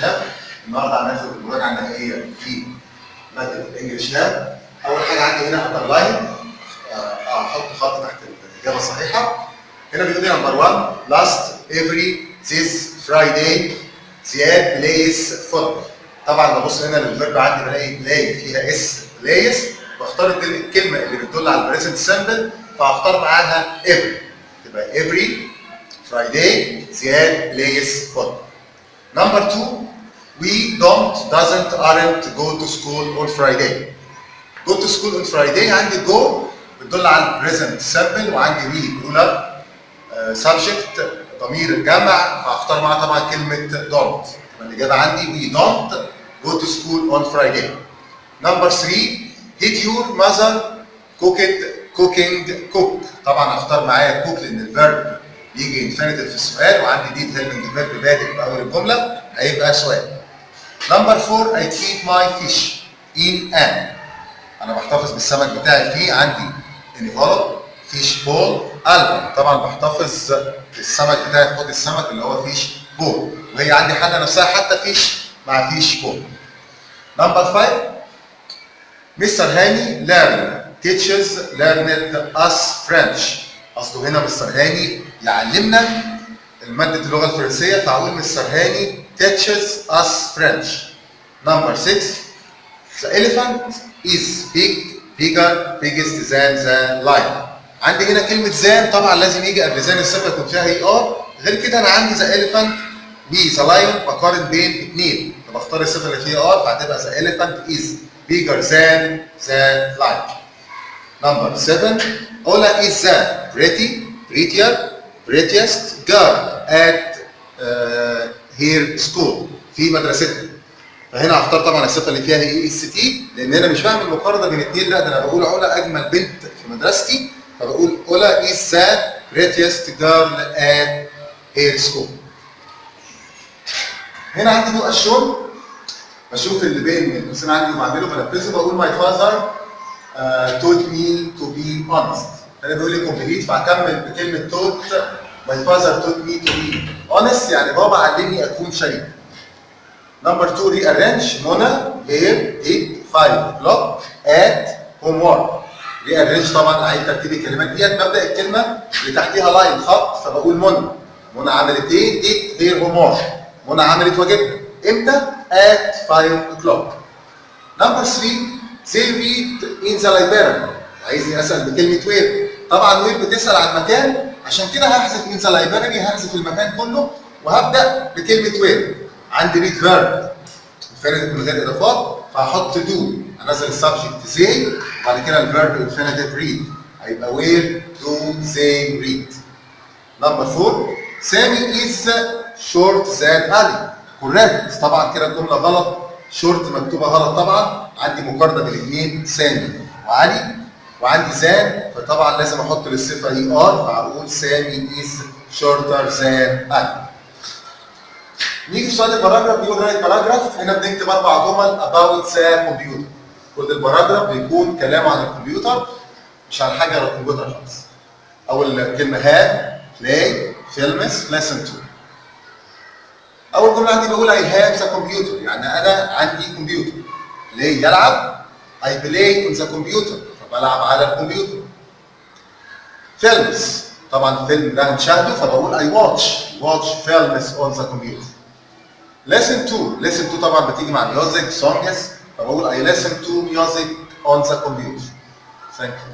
لاب النهارده هناخد المراجعه النهائيه في ماده الانجلش لاب اول حاجه عندي هنا اندرلاين احط خط تحت الاجابه الصحيحه هنا بيقول لي نمبر 1 لاست افري ذيس فرايداي زياد بلايز فوتبول طبعا ببص هنا للفيرب عندي بلاقي بلاي فيها اس بلايز بختار الكلمه اللي بتدل على البريزنت سامبل فهختار معاها every تبقى every Friday زياد plays football. Number two, we don't, doesn't, aren't go to school on Friday. Go to school on Friday عندي go بتدل على البريزنت سامبل وعندي we plural subject ضمير الجمع فهختار معاها طبعا كلمة don't. يبقى الإجابة عندي we don't go to school on Friday. Number three, did your mother cooked cooking cook طبعا هختار معايا cook لان الفيرب يجي انفينيتيف في السؤال وعندي ديد هيلبنج فيرب بادئ باول الجمله هيبقى سؤال نمبر 4 I keep my fish in an انا بحتفظ بالسمك بتاعي في عندي انفولوب فيش بول البوم طبعا بحتفظ بالسمك بتاعي في حوض السمك اللي هو فيش بول وهي عندي حاله نفسها حتى فيش مع فيش بول نمبر 5 مستر هاني learn teaches learned us French قصده هنا مستر هاني يعلمنا المادة اللغة الفرنسية فأقول مستر هاني teaches us French. Number six, the elephant is big, bigger, biggest than the lion. عندي هنا كلمة than طبعا لازم يجي قبل than الصفة يكون فيها هي ار غير كده أنا عندي the elephant و the lion بقارن بين اثنين فبختار الصفة اللي فيها ار فهتبقى the elephant is bigger than the lion. Number seven, Ola is the pretty, prettier, prettiest girl at uh, her school في مدرستها. فهنا هختار طبعا الصفه اللي فيها اي اس تي لان انا مش بعمل مقارنه بين اثنين لا ده انا بقول علا اجمل بنت في مدرستي فبقول Ola is the prettiest girl at her school. هنا عندي نقط الشغل بشوف اللي بين القوسين عندي وبعمله بنفذه بقول my father uh, taught me to be honest. انا بيقول لي complete فهكمل بكلمه taught my father taught me to be honest يعني بابا علمني اكون شريك. Number two rearrange منى here did 5 o'clock at homework. rearrange طبعا اعيد ترتيب الكلمات ديت ببدا الكلمه اللي تحتيها لاين خط فبقول منى. منى عملت ايه؟ did her homework. منى عملت واجبها. امتى؟ at 5 o'clock. Number three they read in the library عايزني اسال بكلمه وير طبعا وير بتسال عن مكان عشان كده هحذف من ذا library هحذف المكان كله وهبدا بكلمه وير عندي ريد فيرب انفينيتيف من غير اضافات فهحط دو انزل السبجكت زي وبعد كده الفيرب انفينيتيف ريد هيبقى وير دو زي ريد نمبر 4 سامي از شورت ذان علي كوريكت طبعا كده الجمله غلط شورت مكتوبه غلط طبعا عندي مقارنه بين الاثنين سامي وعلي وعندي زان فطبعا لازم احط للصفه اي ار فهقول سامي از شورتر ذان علي. نيجي في سؤال الباراجراف بيقول رايت باراجراف هنا بنكتب اربع جمل about the كمبيوتر. كل الباراجراف بيكون كلام عن الكمبيوتر مش عن حاجه على الكمبيوتر خالص. اول كلمه هاد بلاي فيلمز ليسن تو. اول جمله عندي بقول اي هاف ذا كمبيوتر يعني انا عندي كمبيوتر ليه يلعب اي بلاي اون ذا كمبيوتر فبلعب على الكمبيوتر فيلمز طبعا فيلم ده هنشاهده فبقول اي واتش واتش فيلمز اون ذا كمبيوتر listen to listen to طبعا بتيجي مع ميوزك سونجز فبقول I listen to music on the computer thank you